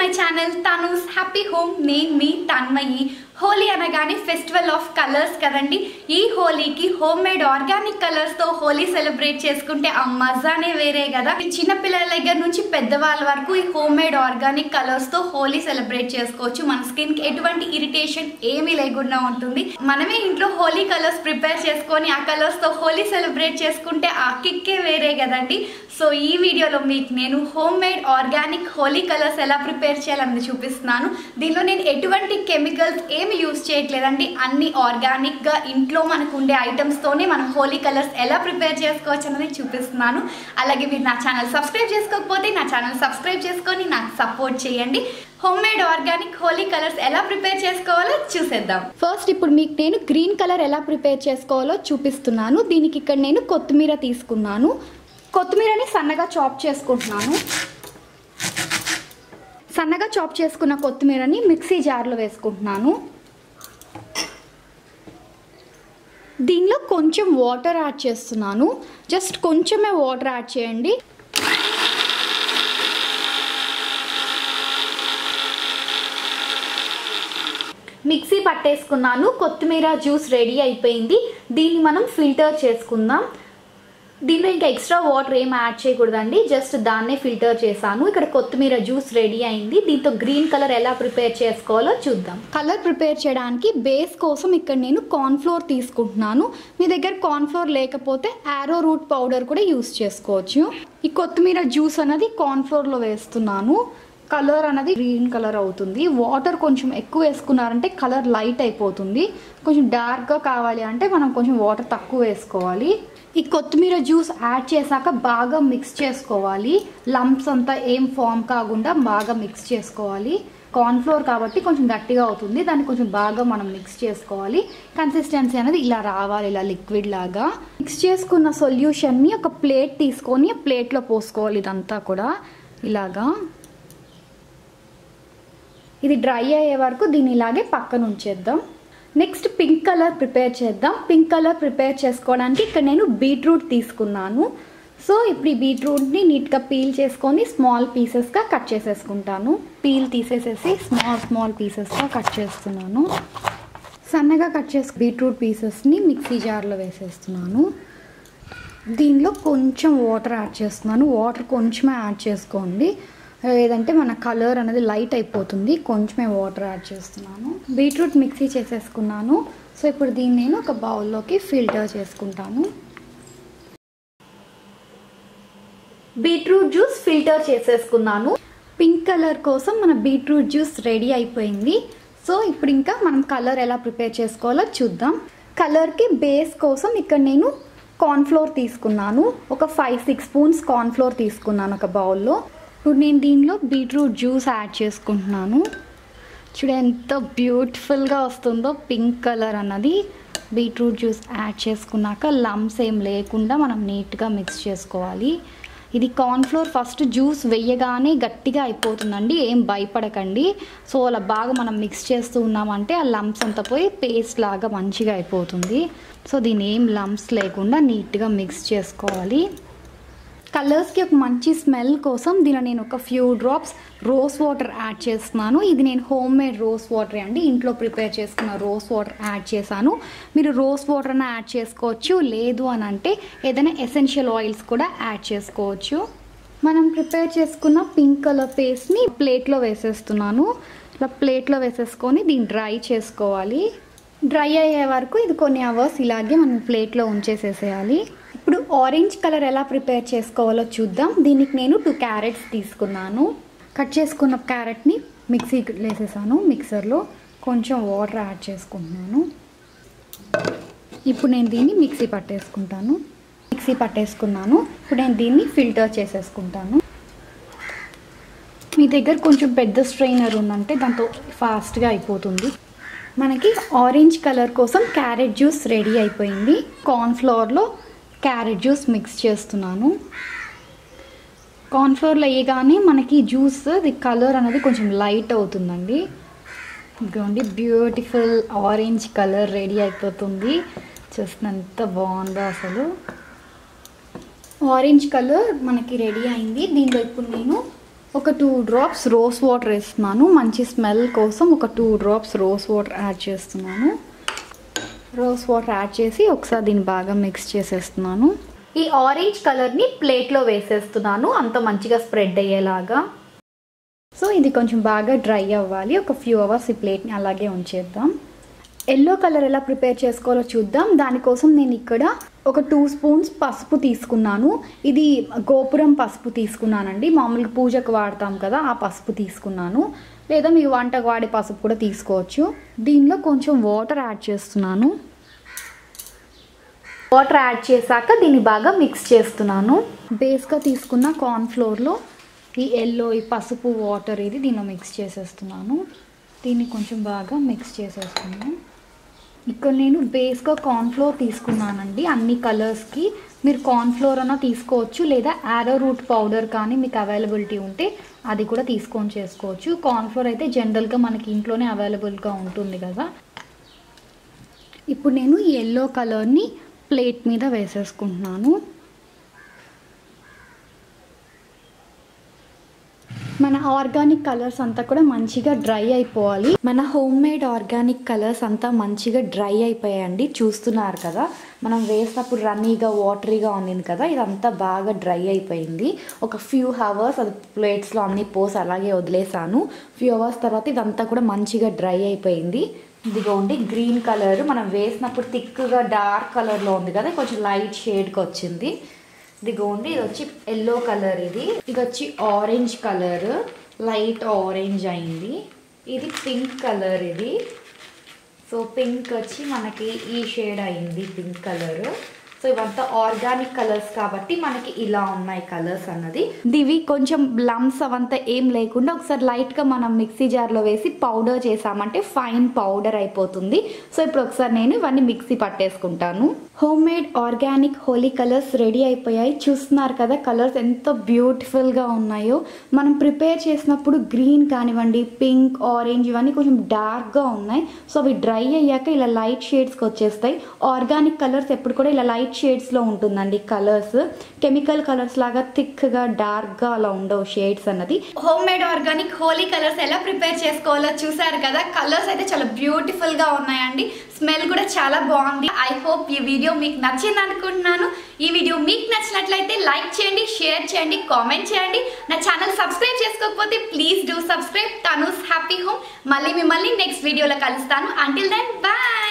my channel Tanu's happy home నేను మీ తన్మయి హోలీ అనగానే ఫెస్టివల్ ఆఫ్ కలర్స్ కదండి ఈ హోలీకి హోమ్ మేడ్ ఆర్గానిక్ కలర్స్ తో హోలీ సెలబ్రేట్ చేసుకుంటే ఆ మజానే వేరే కదా చిన్న పిల్లల దగ్గర నుంచి పెద్దవాళ్ళ వరకు ఈ హోమ్ మేడ్ ఆర్గానిక్ కలర్స్ తో హోలీ సెలబ్రేట్ చేసుకోవచ్చు మన స్కిన్ కి ఎటువంటి ఇరిటేషన్ ఏమీ లేకుండా ఉంటుంది మనమే ఇంట్లో హోలీ కలర్స్ ప్రిపేర్ చేసుకొని ఆ కలర్స్ తో హోలీ సెలబ్రేట్ చేసుకుంటే ఆ కిక్కే వేరే కదండి సో ఈ వీడియోలో మీకు నేను home made organic Holi colours ఎలా ప్రిపేర్ చేయాలని చూపిస్తున్నాను దీనిలో నేను ఎటువంటి కెమికల్స్ ఏమి యూస్ చేయట్లేదండి అన్ని ఆర్గానిక్ గా ఇంట్లో మనకు ఉండే ఐటమ్స్ తోనే మనం హోలీ కలర్స్ ఎలా ప్రిపేర్ చేసుకోవచ్చు అన్నది చూపిస్తున్నాను అలాగే మీరు నా ఛానల్ సబ్స్క్రైబ్ చేసుకోకపోతే నా ఛానల్ సబ్స్క్రైబ్ చేసుకొని నాకు సపోర్ట్ చేయండి home made organic Holi colours ఎలా ప్రిపేర్ చేసుకోవాలో చూసేద్దాం ఫస్ట్ ఇప్పుడు మీకు నేను గ్రీన్ కలర్ ఎలా ప్రిపేర్ చేసుకోవాలో చూపిస్తున్నాను దీనికి ఇక్కడ నేను కొత్తిమీర తీసుకున్నాను కొత్తిమీరని సన్నగా చాప్ చేసుకుంటున్నాను సన్నగా చాప్ చేసుకున్న కొత్తిమీరని మిక్సీ జార్లో వేసుకుంటున్నాను దీనిలో కొంచెం వాటర్ యాడ్ చేస్తున్నాను జస్ట్ కొంచెమే వాటర్ యాడ్ చేయండి మిక్సీ పట్టేసుకున్నాను కొత్తిమీర జ్యూస్ రెడీ అయిపోయింది దీన్ని మనం ఫిల్టర్ చేసుకుందాం దీనిలో ఇంకా ఎక్స్ట్రా వాటర్ ఏం యాడ్ చేయకూడదండి జస్ట్ దాన్నే ఫిల్టర్ చేశాను ఇక్కడ కొత్తిమీర జ్యూస్ రెడీ అయింది దీంతో గ్రీన్ కలర్ ఎలా ప్రిపేర్ చేసుకోవాలో చూద్దాం కలర్ ప్రిపేర్ చేయడానికి బేస్ కోసం ఇక్కడ నేను కార్న్ఫ్లోర్ తీసుకుంటున్నాను మీ దగ్గర కార్న్ఫ్లోర్ లేకపోతే ఆరో రూట్ పౌడర్ కూడా యూస్ చేసుకోవచ్చు ఈ కొత్తిమీర జ్యూస్ అనేది కార్న్ఫ్లోర్లో వేస్తున్నాను కలర్ అనేది గ్రీన్ కలర్ అవుతుంది వాటర్ కొంచెం ఎక్కువ వేసుకున్నారంటే కలర్ లైట్ అయిపోతుంది కొంచెం డార్క్గా కావాలి అంటే మనం కొంచెం వాటర్ తక్కువ వేసుకోవాలి ఈ కొత్తిమీర జ్యూస్ యాడ్ చేశాక బాగా మిక్స్ చేసుకోవాలి లంప్స్ అంతా ఏం ఫామ్ కాకుండా బాగా మిక్స్ చేసుకోవాలి కార్న్ఫ్లోర్ కాబట్టి కొంచెం గట్టిగా అవుతుంది దాన్ని కొంచెం బాగా మనం మిక్స్ చేసుకోవాలి కన్సిస్టెన్సీ అనేది ఇలా రావాలి ఇలా లిక్విడ్ లాగా మిక్స్ చేసుకున్న సొల్యూషన్ని ఒక ప్లేట్ తీసుకొని ప్లేట్లో పోసుకోవాలి ఇదంతా కూడా ఇలాగా ఇది డ్రై అయ్యే వరకు దీన్ని ఇలాగే పక్కన ఉంచేద్దాం నెక్స్ట్ పింక్ కలర్ ప్రిపేర్ చేద్దాం పింక్ కలర్ ప్రిపేర్ చేసుకోవడానికి ఇక్కడ నేను బీట్రూట్ తీసుకున్నాను సో ఇప్పుడు ఈ బీట్రూట్ని నీట్గా పీల్ చేసుకొని స్మాల్ పీసెస్గా కట్ చేసేసుకుంటాను పీల్ తీసేసేసి స్మాల్ స్మాల్ పీసెస్గా కట్ చేస్తున్నాను సన్నగా కట్ చేసి బీట్రూట్ పీసెస్ని మిక్సీ జార్లో వేసేస్తున్నాను దీనిలో కొంచెం వాటర్ యాడ్ చేస్తున్నాను వాటర్ కొంచెమే యాడ్ చేసుకోండి లేదంటే మన కలర్ అనేది లైట్ అయిపోతుంది కొంచెమే వాటర్ యాడ్ చేస్తున్నాను బీట్రూట్ మిక్సీ చేసేసుకున్నాను సో ఇప్పుడు దీన్ని నేను ఒక బౌల్లోకి ఫిల్టర్ చేసుకుంటాను బీట్రూట్ జ్యూస్ ఫిల్టర్ చేసేసుకున్నాను పింక్ కలర్ కోసం మన బీట్రూట్ జ్యూస్ రెడీ అయిపోయింది సో ఇప్పుడు ఇంకా మనం కలర్ ఎలా ప్రిపేర్ చేసుకోవాలో చూద్దాం కలర్కి బేస్ కోసం ఇక్కడ నేను కార్న్ఫ్లోర్ తీసుకున్నాను ఒక ఫైవ్ సిక్స్ స్పూన్స్ కార్న్ఫ్లోర్ తీసుకున్నాను ఒక బౌల్లో ఇప్పుడు నేను దీనిలో బీట్రూట్ జ్యూస్ యాడ్ చేసుకుంటున్నాను చూడ ఎంత బ్యూటిఫుల్గా వస్తుందో పింక్ కలర్ అన్నది బీట్రూట్ జ్యూస్ యాడ్ చేసుకున్నాక లమ్స్ ఏం లేకుండా మనం నీట్గా మిక్స్ చేసుకోవాలి ఇది కార్న్ఫ్లోర్ ఫస్ట్ జ్యూస్ వెయ్యగానే గట్టిగా అయిపోతుందండి ఏం భయపడకండి సో అలా బాగా మనం మిక్స్ చేస్తూ ఉన్నామంటే ఆ లంప్స్ అంతా పోయి పేస్ట్ లాగా మంచిగా అయిపోతుంది సో దీని ఏం లంప్స్ లేకుండా నీట్గా మిక్స్ చేసుకోవాలి కలర్స్కి ఒక మంచి స్మెల్ కోసం దీనిలో నేను ఒక few drops rose water add చేస్తున్నాను ఇది నేను హోమ్ మేడ్ రోస్ వాటర్ అండి ఇంట్లో ప్రిపేర్ చేసుకున్న రోస్ వాటర్ యాడ్ చేశాను మీరు రోస్ వాటర్ అన్న యాడ్ చేసుకోవచ్చు లేదు అని అంటే ఏదైనా ఎసెన్షియల్ ఆయిల్స్ కూడా యాడ్ చేసుకోవచ్చు మనం ప్రిపేర్ చేసుకున్న పింక్ కలర్ పేస్ట్ని ప్లేట్లో వేసేస్తున్నాను ఇలా ప్లేట్లో వేసేసుకొని దీన్ని డ్రై చేసుకోవాలి డ్రై అయ్యే వరకు ఇది కొన్ని అవర్స్ ఇలాగే మనం ప్లేట్లో ఉంచేసేసేయాలి ఇప్పుడు ఆరెంజ్ కలర్ ఎలా ప్రిపేర్ చేసుకోవాలో చూద్దాం దీనికి నేను టూ క్యారెట్స్ తీసుకున్నాను కట్ చేసుకున్న క్యారెట్ని మిక్సీ వేసేసాను మిక్సర్లో కొంచెం వాటర్ యాడ్ చేసుకుంటున్నాను ఇప్పుడు నేను దీన్ని మిక్సీ పట్టేసుకుంటాను మిక్సీ పట్టేసుకున్నాను ఇప్పుడు నేను దీన్ని ఫిల్టర్ చేసేసుకుంటాను మీ దగ్గర కొంచెం పెద్ద స్ట్రైనర్ ఉందంటే దాంతో ఫాస్ట్గా అయిపోతుంది మనకి ఆరెంజ్ కలర్ కోసం క్యారెట్ జ్యూస్ రెడీ అయిపోయింది కార్న్ఫ్లవర్లో క్యారెట్ జ్యూస్ మిక్స్ చేస్తున్నాను కార్న్ఫ్లవర్లో వేయగానే మనకి జ్యూస్ ది కలర్ అనేది కొంచెం లైట్ అవుతుందండి ఇదిగోండి బ్యూటిఫుల్ ఆరెంజ్ కలర్ రెడీ అయిపోతుంది చూసినంత బాగుందో అసలు ఆరెంజ్ కలర్ మనకి రెడీ అయింది దీనిలో ఇప్పుడు నేను ఒక టూ డ్రాప్స్ రోస్ వాటర్ వేస్తున్నాను మంచి స్మెల్ కోసం ఒక two drops rose water add చేస్తున్నాను రోస్ వాటర్ యాడ్ చేసి ఒకసారి దీన్ని బాగా మిక్స్ చేసేస్తున్నాను ఈ ఆరెంజ్ కలర్ని ప్లేట్లో వేసేస్తున్నాను అంత మంచిగా స్ప్రెడ్ అయ్యేలాగా సో ఇది కొంచెం బాగా డ్రై అవ్వాలి ఒక ఫ్యూ అవర్స్ ఈ ప్లేట్ని అలాగే ఉంచేద్దాం ఎల్లో కలర్ ఎలా ప్రిపేర్ చేసుకోవాలో చూద్దాం దానికోసం నేను ఇక్కడ ఒక టూ స్పూన్స్ పసుపు తీసుకున్నాను ఇది గోపురం పసుపు తీసుకున్నానండి మామూలుగా పూజకు వాడతాం కదా ఆ పసుపు తీసుకున్నాను లేదా మీ వంటకు వాడే పసుపు కూడా తీసుకోవచ్చు దీనిలో కొంచెం వాటర్ యాడ్ చేస్తున్నాను వాటర్ యాడ్ చేశాక దీన్ని బాగా మిక్స్ చేస్తున్నాను బేస్గా తీసుకున్న కార్న్ఫ్లోర్లో ఈ ఎల్లో ఈ పసుపు వాటర్ ఇది దీనిలో మిక్స్ చేసేస్తున్నాను దీన్ని కొంచెం బాగా మిక్స్ చేసేస్తున్నాను ఇక్కడ నేను బేస్గా కార్న్ఫ్లోర్ తీసుకున్నానండి అన్ని కలర్స్కి మీరు కార్న్ఫ్లోర్ అన్న తీసుకోవచ్చు లేదా యారో రూట్ పౌడర్ కానీ మీకు అవైలబిలిటీ ఉంటే అది కూడా తీసుకొని చేసుకోవచ్చు కార్న్ఫ్లోర్ అయితే జనరల్గా మనకి ఇంట్లోనే అవైలబుల్గా ఉంటుంది కదా ఇప్పుడు నేను ఈ ఎల్లో కలర్ని ప్లేట్ మీద వేసేసుకుంటున్నాను మన ఆర్గానిక్ కలర్స్ అంతా కూడా మంచిగా డ్రై అయిపోవాలి మన హోమ్ మేడ్ ఆర్గానిక్ కలర్స్ అంతా మంచిగా డ్రై అయిపోయాయండి చూస్తున్నారు కదా మనం వేసినప్పుడు రన్నీగా వాటరీగా ఉండింది కదా ఇదంతా బాగా డ్రై అయిపోయింది ఒక ఫ్యూ అవర్స్ అది ప్లేట్స్లో అన్ని పోసి అలాగే వదిలేసాను ఫ్యూ అవర్స్ తర్వాత ఇదంతా కూడా మంచిగా డ్రై అయిపోయింది ఇదిగోండి గ్రీన్ కలర్ మనం వేసినప్పుడు థిక్గా డార్క్ కలర్లో ఉంది కదా కొంచెం లైట్ షేడ్కి వచ్చింది ఇదిగోండి ఇది వచ్చి ఎల్లో కలర్ ఇది ఇది వచ్చి ఆరెంజ్ కలర్ లైట్ ఆరెంజ్ అయింది ఇది పింక్ కలర్ ఇది సో పింక్ వచ్చి మనకి ఈ షేడ్ అయింది పింక్ కలర్ సో ఇవంతా ఆర్గానిక్ కలర్స్ కాబట్టి మనకి ఇలా ఉన్నాయి కలర్స్ అన్నది ఇవి కొంచెం లమ్స్ అవంతా ఏం లేకుండా ఒకసారి లైట్గా మనం మిక్సీ జార్లో వేసి పౌడర్ చేసామంటే ఫైన్ పౌడర్ అయిపోతుంది సో ఇప్పుడు ఒకసారి నేను ఇవన్నీ మిక్సీ పట్టేసుకుంటాను home made organic Holi colours ready అయిపోయాయి చూస్తున్నారు కదా కలర్స్ ఎంత బ్యూటిఫుల్గా ఉన్నాయో మనం ప్రిపేర్ చేసినప్పుడు గ్రీన్ కానివ్వండి పింక్ ఆరెంజ్ ఇవన్నీ కొంచెం డార్క్గా ఉన్నాయి సో అవి డ్రై అయ్యాక ఇలా లైట్ షేడ్స్కి వచ్చేస్తాయి ఆర్గానిక్ కలర్స్ ఎప్పుడు కూడా ఇలా లైట్ షేడ్స్లో ఉంటుందండి కలర్స్ కెమికల్ కలర్స్ లాగా థిక్గా డార్క్గా అలా ఉండవు షేడ్స్ అన్నది home made organic Holi colours ఎలా ప్రిపేర్ చేసుకోవాలో చూసారు కదా కలర్స్ అయితే చాలా బ్యూటిఫుల్గా ఉన్నాయండి స్మెల్ కూడా చాలా బాగుంది ఐ హోప్ ఈ వీడియో మీకు నచ్చింది అనుకుంటున్నాను ఈ వీడియో మీకు నచ్చినట్లయితే లైక్ చేయండి షేర్ చేయండి కామెంట్ చేయండి నా ఛానల్ సబ్స్క్రైబ్ చేసుకోకపోతే please do subscribe Tanu's happy home మళ్ళీ మిమ్మల్ని నెక్స్ట్ వీడియోలో కలుస్తాను అంటిల్ దెన్ బాయ్